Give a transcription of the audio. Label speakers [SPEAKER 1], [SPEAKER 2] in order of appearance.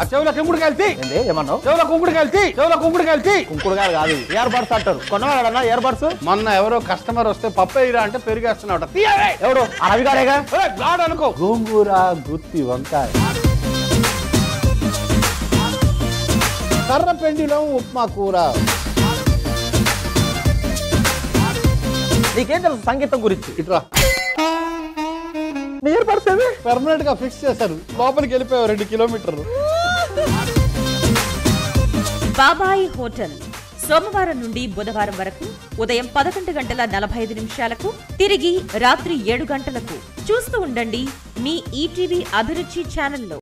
[SPEAKER 1] ఆ చెవులో కుంకుడు కలిసి
[SPEAKER 2] ఏంది ఏమన్నావు
[SPEAKER 1] చెవులో కుంకుడు కలిసి చెవులో కుంకుడు కలిసి
[SPEAKER 2] కుంకుడుగారు కాదు ఇయర్ బడ్స్ అంటారు కొన్నవాడన్నా ఇయర్ బడ్స్
[SPEAKER 1] మొన్న ఎవరో కస్టమర్ వస్తే పప్పు వేయరా అంటే పెరిగేస్తున్నాడు తీయవే
[SPEAKER 2] ఎవడు ఆ రవిగాడేగా
[SPEAKER 1] గాడు అనుకో
[SPEAKER 2] గోంగూర గుత్తి వంకాయ
[SPEAKER 1] కర్ర పెండిలో ఉప్మా కూర
[SPEAKER 2] నీకేం తెలుసు సంగీతం గురించి
[SPEAKER 1] ఇట్రా
[SPEAKER 2] ఇయర్ బడ్స్ ఏవి
[SPEAKER 1] పర్మనెంట్ గా ఫిక్స్ చేశారు లోపలికి వెళ్ళిపోయావు రెండు కిలోమీటర్లు
[SPEAKER 3] బాబాయి హోటల్ సోమవారం నుండి బుధవారం వరకు ఉదయం పదకొండు గంటల నలభై ఐదు నిమిషాలకు తిరిగి రాత్రి ఏడు గంటలకు చూస్తూ ఉండండి మీ ఈటీవీ అభిరుచి ఛానల్లో